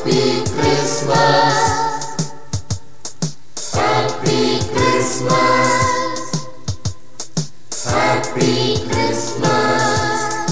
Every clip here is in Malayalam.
Happy Christmas. Happy Christmas. Happy Christmas.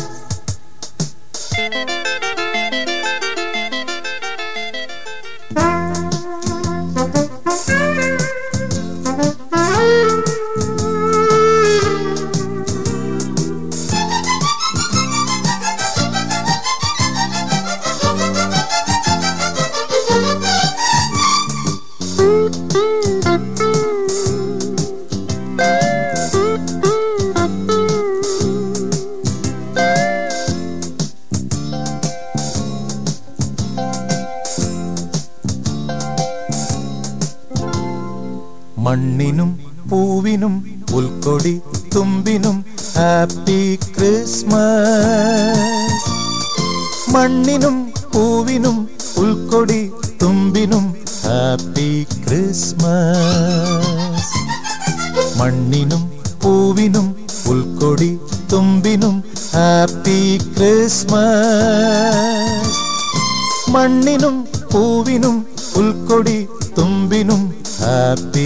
മണ്ണിനും പൂവിനും പുൽക്കൊടി തുമ്പിനും ഹാപ്പി ക്രിസ്മസ് മണ്ണിനും പൂവിനും പുൽക്കൊടി തുമ്പിനും ഹാപ്പി ക്രിസ്മസ് മണ്ണിനും പൂവിനും പുൽക്കൊടി തുമ്പിനും ഹാപ്പി ക്രിസ്മസ് മണ്ണിനും പൂവിനും പുൽക്കൊടി തുമ്പിനും ഹാപ്പി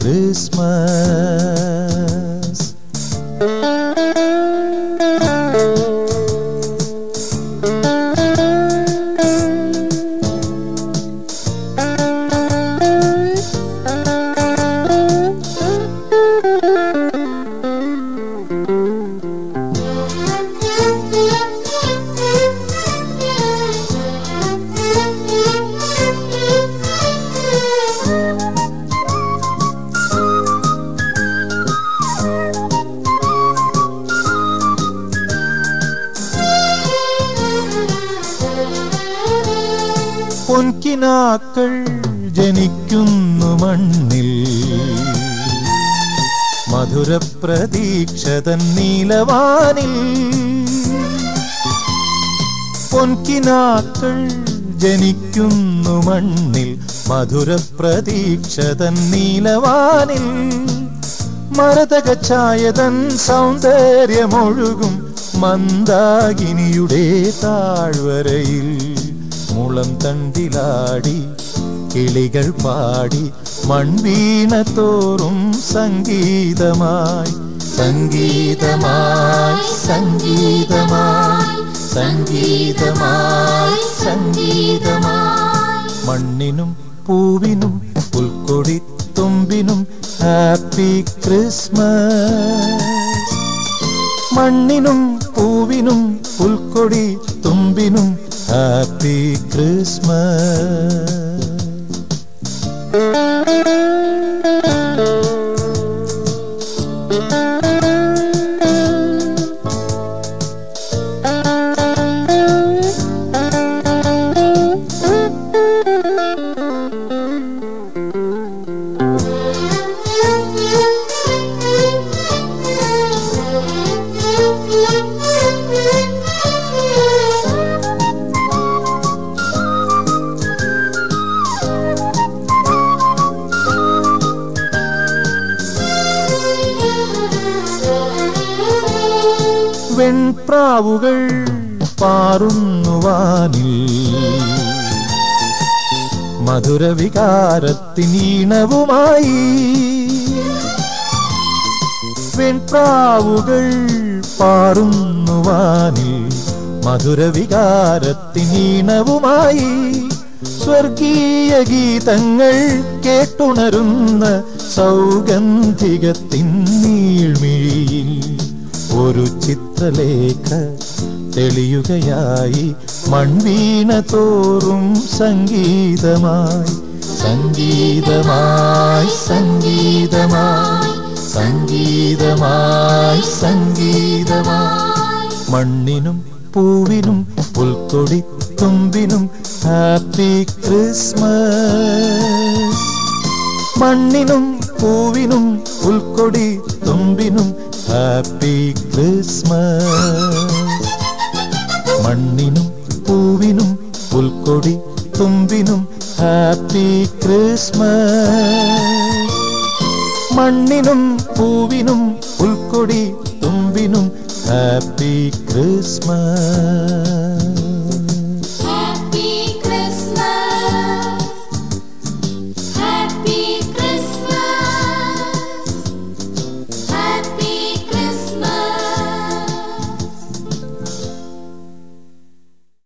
ക്രിസ്മസ് പൊൻകിനാക്കൾ ജനിക്കുന്നു മണ്ണിൽ മധുരപ്രതീക്ഷതൻ നീലവാനിൽ പൊൻകിനാക്കൾ ജനിക്കുന്നു മണ്ണിൽ മധുരപ്രതീക്ഷതൻ നീലവാനിൽ മരതക ഛായതൻ സൗന്ദര്യമൊഴുകും മന്ദാകിനിയുടെ താഴ്വരയിൽ മുളം തണ്ടിലാടി കിളികൾ പാടി മൺവീണ തോറും സംഗീതമായി സംഗീതമായി സംഗീതമായി സംഗീതമായി സംഗീതമായി മണ്ണിനും പൂവിനും പുൽക്കൊടി തുമ്പിനും ഹാപ്പി ക്രിസ്മസ് മണ്ണിനും പൂവിനും പുൽക്കൊടി തുമ്പിനും ഹാപ്പി ക്രിസ്മസ് വെൺപ്രാവുകൾ പാറുന്നുവാനിൽ മധുരവികാരത്തിനീണവുമായി വെൺപ്രാവുകൾ പാറുന്നുവാനിൽ മധുരവികാരത്തിനീണവുമായി സ്വർഗീയ ഗീതങ്ങൾ കേട്ടുണരുന്ന സൗഗന്ധികത്തിൻ നീൾമിഴിയിൽ ഒരു ചിത്രലേഖ തെളിയുകയായി മൺവീണ തോറും സംഗീതമായി സംഗീതമായി സംഗീതമായി സംഗീതമായി സംഗീതമായി മണ്ണിനും പൂവിനും പുൽക്കൊടി തുമ്പിനും ഹാപ്പി ക്രിസ്മസ് മണ്ണിനും പൂവിനും പുൽക്കൊടി തുമ്പിനും ഹാപ്പി ക്രിസ്മസ് മണ്ണിനും പൂവിനും പുൽക്കൊടി തുമ്പിനും ഹാപ്പി ക്രിസ്മസ് മണ്ണിനും പൂവിനും പുൽക്കൊടി തുമ്പിനും ഹാപ്പി ക്രിസ്മസ്